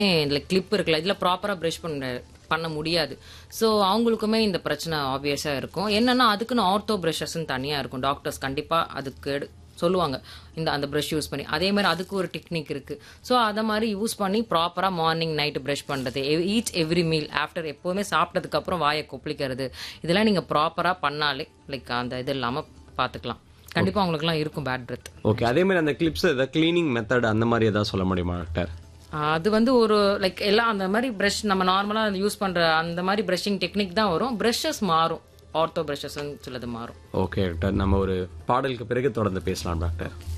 like clip இருக்குல்ல இதில் ப்ராப்பராக ப்ரஷ் பண்ண பண்ண முடியாது ஸோ அவங்களுக்குமே இந்த பிரச்சனை ஆப்வியஸாக இருக்கும் என்னன்னா அதுக்குன்னு ஆர்த்தோ ப்ரஷஸ்ன்னு தனியாக இருக்கும் டாக்டர்ஸ் கண்டிப்பாக அதுக்கு எடு- சொல்லுவாங்க இந்த அந்த ப்ரஷ் யூஸ் பண்ணி அதே மாதிரி அதுக்கு ஒரு டெக்னிக் இருக்கு ஸோ அதை மாதிரி யூஸ் பண்ணி ப்ராப்பராக மார்னிங் நைட்டு ப்ரஷ் பண்ணுறது ஈச் எவ்ரி மீல் ஆஃப்டர் எப்போவுமே சாப்பிட்டதுக்கு அப்புறம் வாயை கொப்பளிக்கிறது இதெல்லாம் நீங்கள் ப்ராப்பராக பண்ணாலே லைக் அந்த இது இல்லாமல் பார்த்துக்கலாம் கண்டிப்பாக அவங்களுக்குலாம் இருக்கும் பேட் பிரெத் ஓகே அதே மாதிரி அந்த கிளிப்ஸ் ஏதாவது கிளீனிங் மெத்தட் அந்த மாதிரி ஏதாவது சொல்ல முடியுமா டாக்டர் அது வந்து ஒரு லைக் எல்லாம் அந்த மாதிரி ப்ரஷ் நம்ம நார்மலாக யூஸ் பண்ணுற அந்த மாதிரி ப்ரஷிங் டெக்னிக் தான் வரும் ப்ரஷஸ் மாறும் ஆர்த்தோ ப்ரஷஸ்ன்னு சிலது மாறும் ஓகே டாக்டர் நம்ம ஒரு பாடலுக்கு பிறகு தொடர்ந்து பேசலாம் டாக்டர்